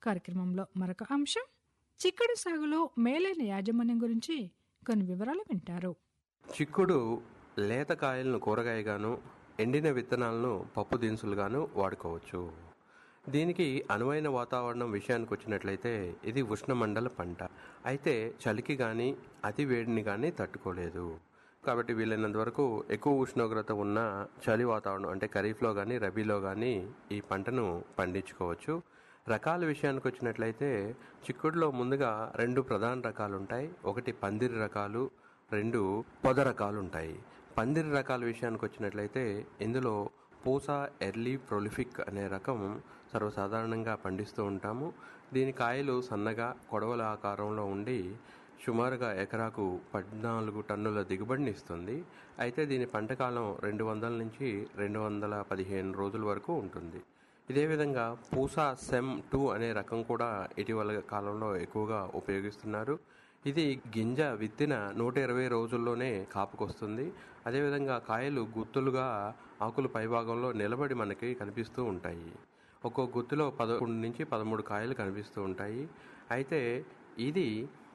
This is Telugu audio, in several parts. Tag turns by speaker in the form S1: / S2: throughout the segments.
S1: కార్యక్రమంలో మరొక అంశం చిక్కుడు సాగులో మేలైన యాజమాన్యం గురించి కొన్ని వివరాలు వింటారు
S2: చిక్కుడు లేత కాయలను కూరగాయగాను ఎండిన విత్తనాలను పప్పు దినుసులుగాను వాడుకోవచ్చు దీనికి అనువైన వాతావరణం విషయానికి వచ్చినట్లయితే ఇది ఉష్ణమండల పంట అయితే చలికి కానీ అతి వేడిని కానీ తట్టుకోలేదు కాబట్టి వీలైనంత వరకు ఎక్కువ ఉష్ణోగ్రత ఉన్న చలి వాతావరణం అంటే ఖరీఫ్లో కానీ రబీలో కానీ ఈ పంటను పండించుకోవచ్చు రకాల విషయానికి వచ్చినట్లయితే చిక్కుడులో ముందుగా రెండు ప్రధాన రకాలు ఉంటాయి ఒకటి పందిరి రకాలు రెండు పొద రకాలు ఉంటాయి పందిరి రకాల విషయానికి వచ్చినట్లయితే ఇందులో పూసా ఎర్లీ ప్రొలిఫిక్ అనే రకం సర్వసాధారణంగా పండిస్తూ ఉంటాము దీని కాయలు సన్నగా కొడవల ఆకారంలో ఉండి సుమారుగా ఎకరాకు పద్నాలుగు టన్నుల దిగుబడిని ఇస్తుంది అయితే దీని పంటకాలం రెండు వందల నుంచి రెండు వందల పదిహేను రోజుల వరకు ఉంటుంది ఇదే విధంగా పూసా సెమ్ టూ అనే రకం కూడా ఇటీవల కాలంలో ఎక్కువగా ఉపయోగిస్తున్నారు ఇది గింజ విత్తిన నూట ఇరవై రోజుల్లోనే కాపుకొస్తుంది అదేవిధంగా కాయలు గుత్తులుగా ఆకులు పైభాగంలో నిలబడి మనకి కనిపిస్తూ ఉంటాయి ఒక్కో గుత్తులో పదకొండు నుంచి పదమూడు కాయలు కనిపిస్తూ ఉంటాయి అయితే ఇది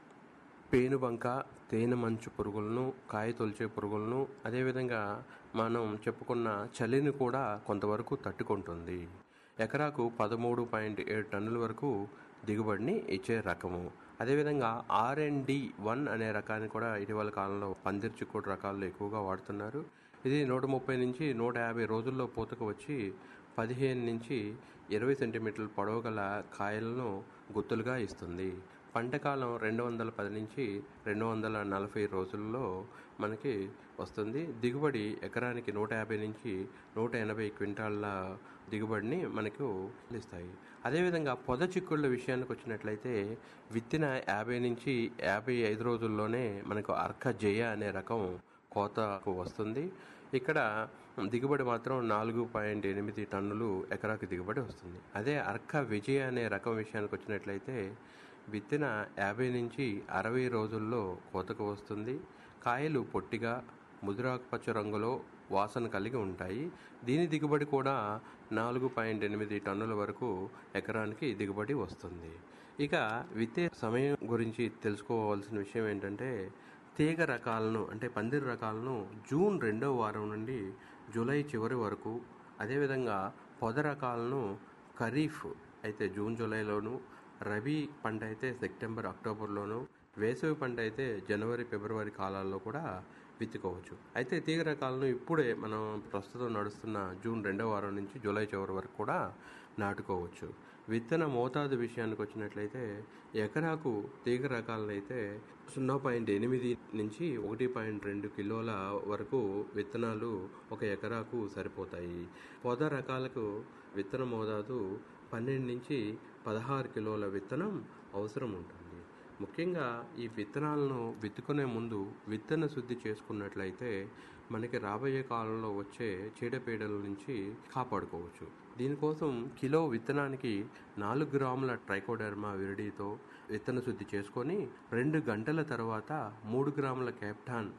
S2: పేనుబంక తేనె మంచు పురుగులను కాయ తొలిచే పురుగులను అదేవిధంగా మనం చెప్పుకున్న చలిని కూడా కొంతవరకు తట్టుకుంటుంది ఎకరాకు పదమూడు పాయింట్ ఏడు టన్నుల వరకు దిగుబడిని ఇచ్చే రకము అదేవిధంగా ఆర్ అండ్ డి వన్ అనే రకాన్ని కూడా ఇటీవల కాలంలో పందిరి చిక్కుడు రకాల్లో ఎక్కువగా వాడుతున్నారు ఇది నూట ముప్పై నుంచి నూట యాభై రోజుల్లో పూతకు వచ్చి పదిహేను నుంచి ఇరవై సెంటీమీటర్ల పొడవు గల కాయలను గుత్తులుగా ఇస్తుంది పంటకాలం రెండు వందల పది నుంచి రెండు వందల నలభై రోజుల్లో మనకి వస్తుంది దిగుబడి ఎకరానికి నూట యాభై నుంచి నూట ఎనభై క్వింటాళ్ళ దిగుబడిని మనకు ఇస్తాయి అదేవిధంగా పొద చిక్కుళ్ళ విషయానికి వచ్చినట్లయితే విత్తిన యాభై నుంచి యాభై ఐదు రోజుల్లోనే మనకు అర్క జయ అనే రకం కోతకు వస్తుంది ఇక్కడ దిగుబడి మాత్రం నాలుగు పాయింట్ ఎనిమిది టన్నులు ఎకరాకు దిగుబడి వస్తుంది అదే అర్క విజయ అనే రకం విషయానికి వచ్చినట్లయితే విత్తిన యాభై నుంచి అరవై రోజుల్లో కోతకు వస్తుంది కాయలు పొట్టిగా ముదురాకుపచ్చ రంగులో వాసన కలిగి ఉంటాయి దీని దిగుబడి కూడా నాలుగు పాయింట్ ఎనిమిది టన్నుల వరకు ఎకరానికి దిగుబడి వస్తుంది ఇక విత్తే సమయం గురించి తెలుసుకోవాల్సిన విషయం ఏంటంటే తీగ రకాలను అంటే పందిరి రకాలను జూన్ రెండవ వారం నుండి జూలై చివరి వరకు అదేవిధంగా పొద రకాలను ఖరీఫ్ అయితే జూన్ జూలైలోను రబీ పంట అయితే సెప్టెంబర్ అక్టోబర్లోను వేసవి పంట అయితే జనవరి ఫిబ్రవరి కాలాల్లో కూడా విత్తుకోవచ్చు అయితే తీగ రకాలను ఇప్పుడే మనం ప్రస్తుతం నడుస్తున్న జూన్ రెండవ వారం నుంచి జూలై చివరి వరకు కూడా నాటుకోవచ్చు విత్తన మోతాదు విషయానికి వచ్చినట్లయితే ఎకరాకు తీగ రకాలను అయితే సున్నా పాయింట్ ఎనిమిది నుంచి ఒకటి పాయింట్ రెండు కిలోల వరకు విత్తనాలు ఒక ఎకరాకు సరిపోతాయి పొద రకాలకు విత్తన మోతాదు పన్నెండు నుంచి పదహారు కిలోల విత్తనం అవసరం ఉంటుంది ముఖ్యంగా ఈ విత్తనాలను విత్తుకునే ముందు విత్తన శుద్ధి చేసుకున్నట్లయితే మనకి రాబోయే కాలంలో వచ్చే చీడపీడల నుంచి కాపాడుకోవచ్చు దీనికోసం కిలో విత్తనానికి నాలుగు గ్రాముల ట్రైకోడర్మా విరిడితో విత్తన శుద్ధి చేసుకొని రెండు గంటల తర్వాత మూడు గ్రాముల క్యాప్టాన్